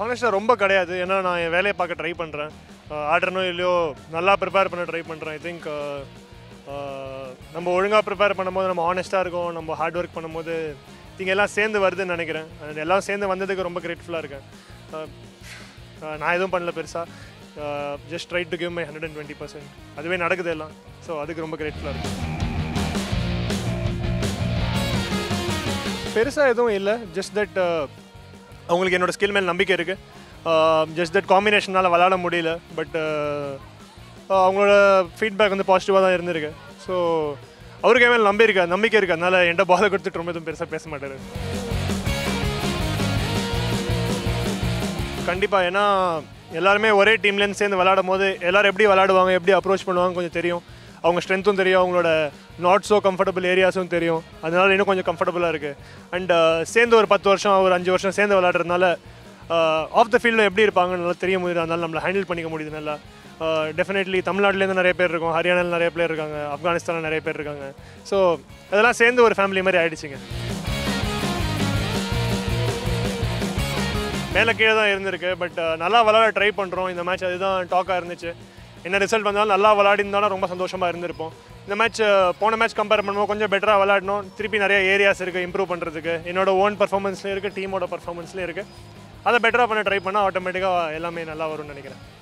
ஹானஸ்ட்டாக ரொம்ப கிடையாது ஏன்னா நான் என் வேலையை பார்க்க ட்ரை பண்ணுறேன் ஆடுறனோ இல்லையோ நல்லா ப்ரிப்பேர் பண்ண ட்ரை பண்ணுறேன் ஐ திங்க் நம்ம ஒழுங்காக ப்ரிப்பேர் பண்ணும்போது நம்ம ஆனஸ்ட்டாக இருக்கோம் நம்ம ஹார்ட் ஒர்க் பண்ணும்போது திங்க எல்லாம் சேர்ந்து வருதுன்னு நினைக்கிறேன் And எல்லாம் சேர்ந்து வந்ததுக்கு ரொம்ப கிரேட்ஃபுல்லாக இருக்கேன் Uh, uh, நான் எதுவும் பண்ணல பெருசாக just try to give my hundred and twenty percent அதுவே நடக்குது எல்லாம் ஸோ அதுக்கு ரொம்ப கிரேட்ஃபுல்லாக இருக்கு பெருசாக எதுவும் இல்லை ஜஸ்ட் தட் அவங்களுக்கு என்னோட ஸ்கில் மேல் நம்பிக்கை இருக்குது ஜஸ்ட் தட் காம்பினேஷனால் விளாட முடியல பட் அவங்களோட ஃபீட்பேக் வந்து பாசிட்டிவாக தான் இருந்திருக்கு ஸோ அவருக்கு என் மேல் நம்பி இருக்கா நம்பிக்கை இருக்கு அதனால என்கிட்ட பாலை கொடுத்துட்டு ரொம்ப எதுவும் பெருசாக பேச மாட்டார் கண்டிப்பாக ஏன்னா எல்லாருமே ஒரே டீம்லேருந்து சேர்ந்து விளாடும் போது எல்லாரும் எப்படி விளாடுவாங்க எப்படி அப்ரோச் பண்ணுவாங்க கொஞ்சம் தெரியும் அவங்க ஸ்ட்ரென்த்தும் தெரியும் அவங்களோட நாட் ஸோ கம்ஃபர்டபுள் ஏரியாஸும் தெரியும் அதனால இன்னும் கொஞ்சம் கம்ஃபர்டபுளாக இருக்குது அண்ட் சேர்ந்து ஒரு பத்து வருஷம் ஒரு அஞ்சு வருஷம் சேர்ந்து விளாட்றதுனால ஆஃப் த ஃபீல்டில் எப்படி இருப்பாங்கன்னு நல்லா தெரிய முடியுது அதனால நம்மளை ஹேண்டில் பண்ணிக்க முடியுது நல்லா டெஃபினெட்லி தமிழ்நாட்டிலேருந்து நிறைய பேர் இருக்கும் ஹரியானாவில் நிறைய பேர் இருக்காங்க ஆப்கானிஸ்தானில் நிறைய பேர் இருக்காங்க ஸோ அதெல்லாம் சேர்ந்து ஒரு ஃபேமிலி மாதிரி ஆயிடுச்சுங்க மேலே கீழே தான் இருந்திருக்கு பட் நல்லா விளாட ட்ரை பண்ணுறோம் இந்த மேட்ச் அதுதான் டாக்காக இருந்துச்சு என்ன ரிசல்ட் வந்தாலும் நல்லா விளாடிருந்தாலும் ரொம்ப சந்தோஷமாக இருந்திருப்போம் இந்த மேட்ச் போன மேட்ச் கம்பேர் பண்ணும்போது கொஞ்சம் பெட்டராக விளாடணும் திருப்பி நிறைய ஏரியாஸ் இருக்குது இம்ப்ரூவ் பண்ணுறதுக்கு என்னோட ஓன் பர்ஃபார்மன்ஸ்லேயும் இருக்குது டீமோட பர்ஃபார்மன்ஸ்லேயும் இருக்குது அதை பெட்டராக பண்ண ட்ரை பண்ணால் ஆட்டோமேட்டிக்காக எல்லாமே நல்லா வரும்னு நினைக்கிறேன்